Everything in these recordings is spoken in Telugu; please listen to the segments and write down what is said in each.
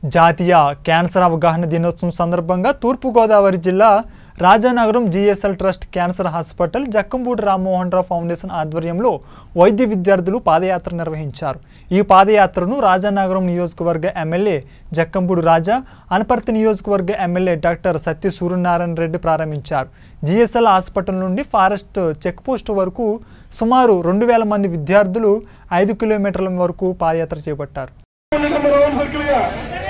జాతీయ క్యాన్సర్ అవగాహన దినోత్సవం సందర్భంగా తూర్పుగోదావరి జిల్లా Rajanagaram GSL trust cancer hospital Jakkampudi Rammohan Rao foundation ఆధ్వర్యంలో వైద్య విద్యార్థులు పాదయాత్ర నిర్వహించారు ఈ పాదయాత్రను రాజానగరం నియోజకవర్గ ఎమ్మెల్యే జక్కంపూడి రాజా అనపర్తి నియోజకవర్గ ఎమ్మెల్యే డాక్టర్ సత్య సూర్యనారాయణ రెడ్డి ప్రారంభించారు జీఎస్ఎల్ హాస్పిటల్ నుండి ఫారెస్ట్ చెక్ పోస్ట్ వరకు సుమారు రెండు వేల మంది విద్యార్థులు ఐదు కిలోమీటర్ల వరకు పాదయాత్ర చేపట్టారు నెంబర్ వన్ సర్కిల్ గా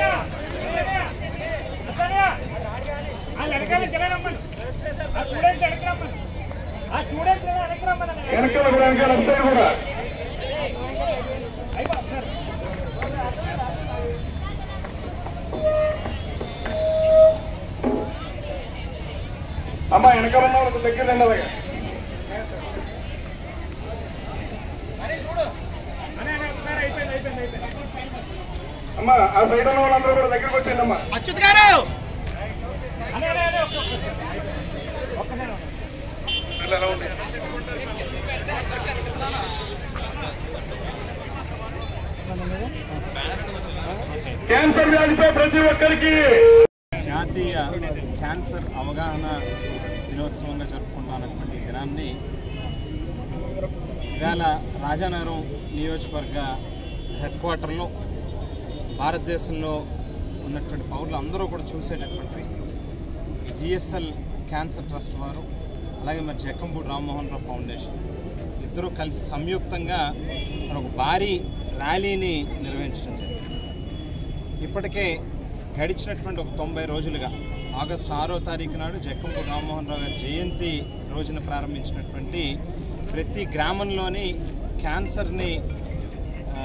ఆ వెనకాల తిరగరమ్మని ఆ స్టూడెంట్ వెనకరమ్మని ఆ స్టూడెంట్ వెనకరమ్మని వెనకాల కూడా వెనకాల లెఫ్ట్ సైడ్ కూడా అయిపో సార్ అమ్మ వెనకాల ఉన్న వాళ్ళకి దగ్గర రండి అలాగే అనే అనే ఒకసారి అయిపోయింది అయిపోయింది అయిపోయింది అమ్మ ఆ సైడ్ ఉన్న వాళ్ళందరూ కూడా దగ్గరికి వచ్చేయండి అమ్మా అనే అనే అనే ఒక్క- ఒక్కసారి ఇలా ఎలా ఉంది? క్యాన్సర్ వ్యాధిపై ప్రతి ఒక్కరికి జాతీయ క్యాన్సర్ అవగాహన దినోత్సవంగా జరుపుకుంటున్నటువంటి ఈ దినాన్ని ఇవాళ రాజానగరం నియోజకవర్గ హెడ్ క్వార్టర్లో భారతదేశంలో ఉన్నటువంటి పౌరులు అందరూ కూడా చూసేటటువంటి జిఎస్ఎల్ క్యాన్సర్ ట్రస్ట్ వారు అలాగే మరి జక్కంపూడి రామ్మోహన్ రావు ఫౌండేషన్ ఇద్దరూ కలిసి సంయుక్తంగా మరి ఒక భారీ ర్యాలీని నిర్వహించడం జరిగింది ఇప్పటికే గడిచినటువంటి ఒక తొంభై రోజులుగా ఆగస్టు ఆరో తారీఖు నాడు జక్కంపూడి రామ్మోహన్ రావు గారి జయంతి రోజున ప్రారంభించినటువంటి ప్రతి గ్రామంలోని క్యాన్సర్ని ఆ,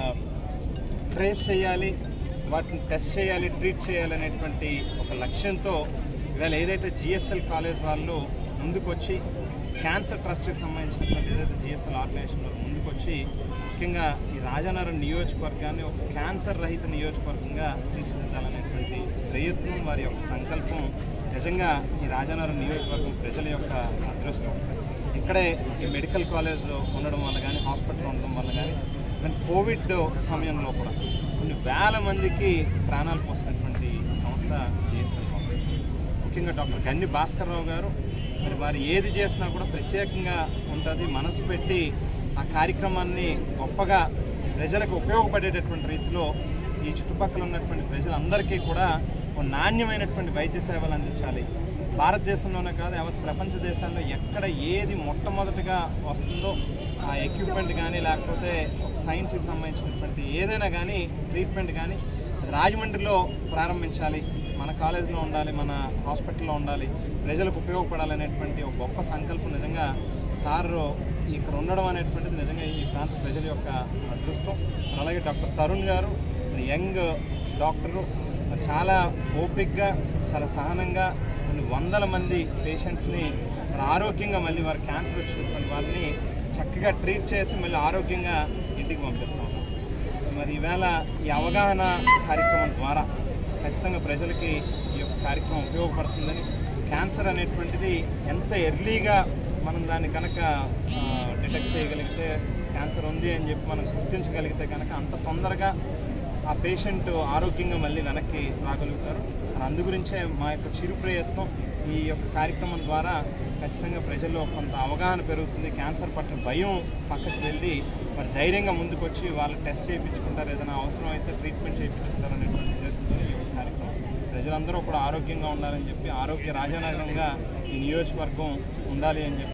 ట్రేస్ చేయాలి వాటిని టెస్ట్ చేయాలి ట్రీట్ చేయాలి అనేటువంటి ఒక లక్ష్యంతో ఇవాళ ఏదైతే జిఎస్ఎల్ కాలేజ్ వాళ్ళు ముందుకొచ్చి క్యాన్సర్ ట్రస్ట్కి సంబంధించినటువంటి ఏదైతే జిఎస్ఎల్ ఆర్గనైజేషన్ వాళ్ళు ముందుకొచ్చి ముఖ్యంగా ఈ రాజానగరం నియోజకవర్గాన్ని ఒక క్యాన్సర్ రహిత నియోజకవర్గంగా తీర్చిదిద్దాలనేటువంటి ప్రయత్నం వారి యొక్క సంకల్పం నిజంగా ఈ రాజానగరం నియోజకవర్గం ప్రజల యొక్క అదృష్టం ఇక్కడే ఈ మెడికల్ కాలేజ్ ఉండడం వల్ల కానీ హాస్పిటల్ ఉండడం వల్ల కానీ కానీ కోవిడ్ సమయంలో కూడా కొన్ని వేల మందికి ప్రాణాలు పోసినటువంటి సంస్థ జిఎస్ఎల్ ఫౌండేషన్ ముఖ్యంగా డాక్టర్ గన్ని భాస్కర్ రావు గారు మరి వారు ఏది చేసినా కూడా ప్రత్యేకంగా ఉంటుంది మనసు పెట్టి ఆ కార్యక్రమాన్ని గొప్పగా ప్రజలకు ఉపయోగపడేటటువంటి రీతిలో ఈ చుట్టుపక్కల ఉన్నటువంటి ప్రజలందరికీ కూడా ఒక నాణ్యమైనటువంటి వైద్య సేవలు అందించాలి భారతదేశంలోనే కాదు యావత్ ప్రపంచ దేశాల్లో ఎక్కడ ఏది మొట్టమొదటిగా వస్తుందో ఆ ఎక్విప్మెంట్ కానీ లేకపోతే ఒక సైన్స్కి సంబంధించినటువంటి ఏదైనా కానీ ట్రీట్మెంట్ కానీ రాజమండ్రిలో ప్రారంభించాలి మన కాలేజీలో ఉండాలి మన హాస్పిటల్లో ఉండాలి ప్రజలకు ఉపయోగపడాలనేటువంటి ఒక గొప్ప సంకల్పం నిజంగా సార్ ఇక్కడ ఉండడం అనేటువంటిది నిజంగా ఈ ప్రాంత ప్రజల యొక్క అదృష్టం మరి అలాగే డాక్టర్ తరుణ్ గారు మరి యంగ్ డాక్టరు మరి చాలా ఓపిక్గా చాలా సహనంగా కొన్ని వందల మంది పేషెంట్స్ని మరి ఆరోగ్యంగా మళ్ళీ వారు క్యాన్సర్ వచ్చినటువంటి వారిని చక్కగా ట్రీట్ చేసి మళ్ళీ ఆరోగ్యంగా ఇంటికి పంపిస్తాము మరి ఈవేళ ఈ అవగాహన కార్యక్రమం ద్వారా ఖచ్చితంగా ప్రజలకి ఈ యొక్క కార్యక్రమం ఉపయోగపడుతుందని క్యాన్సర్ అనేటువంటిది ఎంత ఎర్లీగా మనం దాన్ని కనుక డిటెక్ట్ చేయగలిగితే క్యాన్సర్ ఉంది అని చెప్పి మనం గుర్తించగలిగితే కనుక అంత తొందరగా ఆ పేషెంట్ ఆరోగ్యంగా మళ్ళీ వెనక్కి రాగలుగుతారు మరి అందు గురించే మా యొక్క చిరు ప్రయత్నం ఈ యొక్క కార్యక్రమం ద్వారా ఖచ్చితంగా ప్రజల్లో కొంత అవగాహన పెరుగుతుంది క్యాన్సర్ పట్ల భయం పక్కకు వెళ్ళి మరి ధైర్యంగా ముందుకొచ్చి వాళ్ళు టెస్ట్ చేయించుకుంటారు ఏదైనా అవసరం అయితే ట్రీట్మెంట్ చేయించుకుంటారు అనేటువంటి ఉద్దేశంతో ఈ యొక్క కార్యక్రమం ప్రజలందరూ కూడా ఆరోగ్యంగా ఉండాలని చెప్పి ఆరోగ్య రాజానగరంగా ఈ నియోజకవర్గం ఉండాలి అని చెప్పి